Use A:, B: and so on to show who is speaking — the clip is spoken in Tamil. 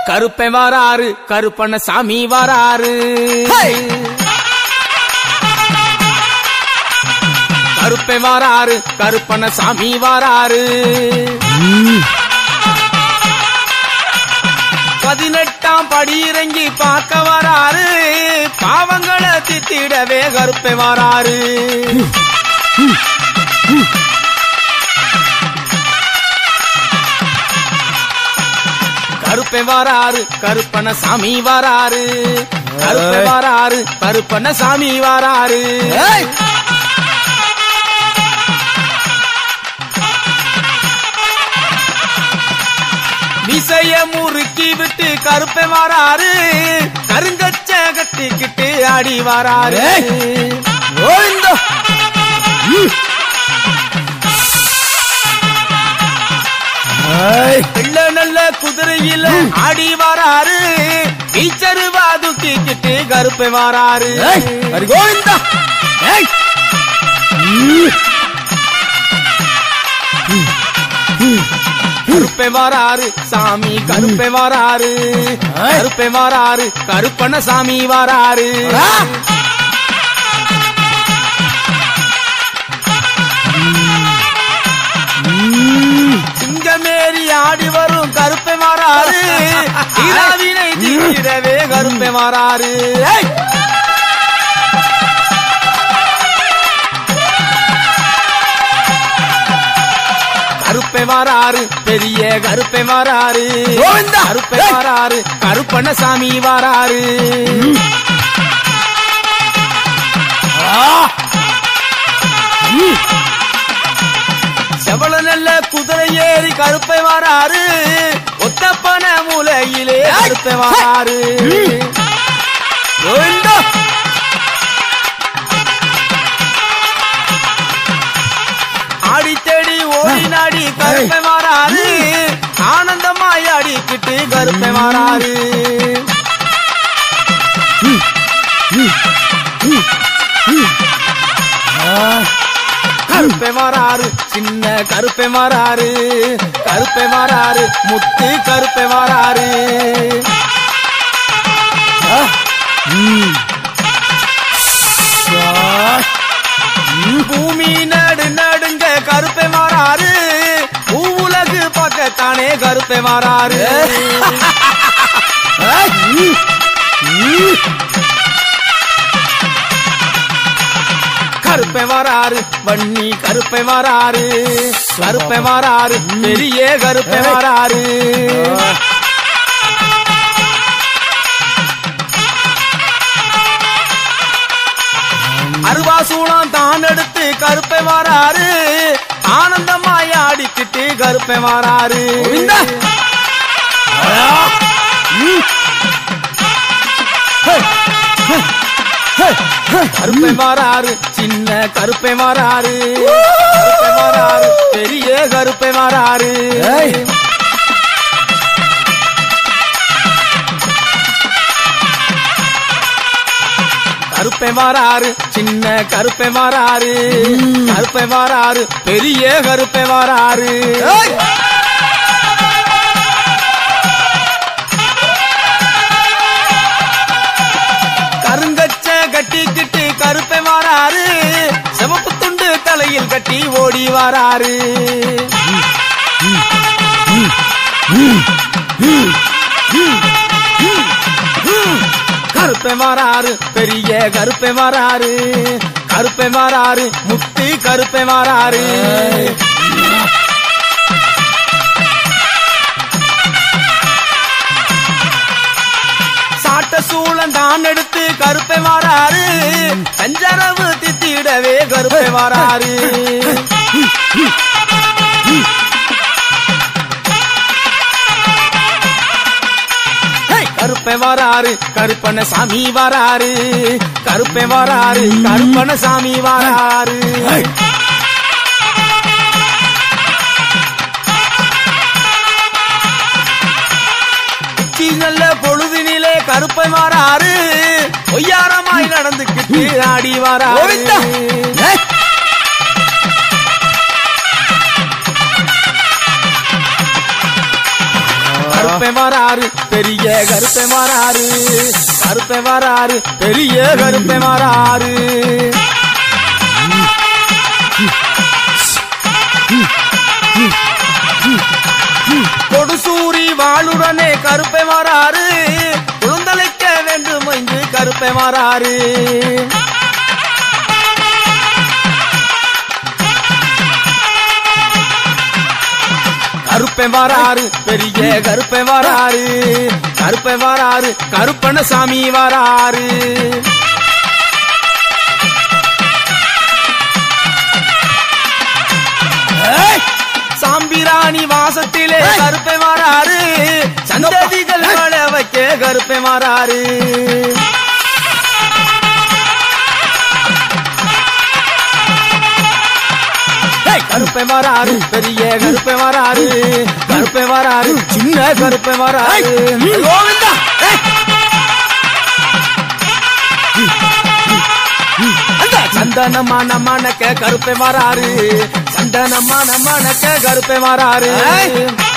A: கருப்பை வாராரு கருப்பண்ண சாமி வாராரு கருப்பை வாராரு கருப்பண்ண சாமி வாராரு பதினெட்டாம் படி இறங்கி பார்க்க வராரு பாவங்களை தித்திடவே கருப்பை வராரு கருப்பை வராரு கருப்பண்ண சாமி வராரு கருப்பை வராரு கருப்பண்ண சாமி வராரு விசைய முறுக்கி விட்டு கருப்பை வராரு கருங்கச்ச கட்டிக்கிட்டு ஆடி வராரு
B: கோவிந்தா ஏய்,
A: வெள்ள நல்ல குதிரையில ஆடி வராரு டீச்சருவா தூக்கிக்கிட்டு கருப்பை வராரு
B: ஏய், ஹரி கோவிந்தா ஏய். ம்,
A: கருப்பை வராரு சாமி கருப்பை வராரு கருப்பை வராரு கருப்பண்ண சாமி வராரு
B: ஆ.
A: சிங்கமேறி ஆடி வரும் கருப்பை வராரு தீராவினை தீர்த்திடவே கருப்பை வராரு
B: ஏய்.
A: கருப்பை வராரு பெரிய கருப்பை வராரு
B: கோவிந்தா.
A: கருப்பை
B: ஏய்.
A: வராரு கருப்பண்ண சாமி வராரு
B: ஆ. ம்,
A: செவள நல்ல குதிரை ஏறி கருப்பை வராரு ஒத்தப்பன மூலையிலே கருப்பை வராரு
B: கோவிந்தா
A: ஆடி தேடி ஓடி நாடி கருப்பை வராரு ஆனந்தமாய் ஆடிக்கிட்டு கருப்பை வராரு கருப்பை வராரு சின்ன கருப்பை வராரு கருப்பை வராரு முத்து கருப்பை வராரு
B: ஆ.
A: பூமி நடு நடுங்க கருப்பை வராரு பூவுலகு பக்கத்தானே கருப்பை வராரு
B: ஏய். ம், ம்.
A: கருப்பை வராரு வன்னி கருப்பை வராரு கருப்பை வராரு பெரிய கருப்பை வராரு அருவாசூலம் தான் எடுத்து கருப்பை வராரு ஆனந்தமாய் ஆடிக்கிட்டு கருப்பை வராரு
B: கோவிந்தா.
A: கருப்பை வராரு சின்ன கருப்பை வராரு கருப்பை வராரு பெரிய கருப்பை வராரு
B: ஏய்.
A: கருப்பை வராரு சின்ன கருப்பை வராரு கருப்பை வராரு பெரிய கருப்பை வராரு
B: ஏய்.
A: கருங்கச்ச கட்டிக்கிட்டு கருப்பை வராரு சிவப்பு துண்டு தலையில் கட்டி ஓடி வராரு கருப்பை வராரு பெரிய கருப்பை வராரு கருப்பை வராரு முத்து கருப்பை வராரு சாட்ட சூழன் தான் எடுத்து கருப்பை வராரு சஞ்சரவு தித்திடவே கருப்பை வராரு கருப்பை வராரு கருப்பண்ண சாமி வராரு கருப்பை வராரு கருப்பண்ண சாமி வராரு உச்சி நல்ல பொழுதினிலே கருப்பை வராரு ஒய்யாரமாய் நடந்துக்கிட்டு ஆடி வராரு
B: கோவிந்தா. ஏய்.
A: கருப்பை கருப்பை வராரு பெரிய கருப்பை வராரு கருப்பை வராரு பெரிய கருப்பை வராரு கொடுசூரி வாளுடனே கருப்பை வராரு குழந்தளிக்க வேண்டும் என்று கருப்பை வராரு கருப்பை வராரு பெரிய கருப்பை வராரு கருப்பை வராரு கருப்பண்ண சாமி வராரு
B: ஏய்,
A: சாம்பிராணி வாசத்திலே
B: ஏய்.
A: கருப்பை வராரு சந்ததிகள்
B: ஏய்.
A: வாழ வைக்க கருப்பை வராரு
B: ஏய்,
A: கருப்பை வராரு பெரிய கருப்பை வராரு கருப்பை வராரு சின்ன கருப்பை
B: ஏய்,
A: வராரு
B: கோவிந்தா ஏய்,
A: அந்த சந்தனமான மணக்க கருப்பை வராரு சந்தனமான மணக்க கருப்பை வராரு
B: ஏய்.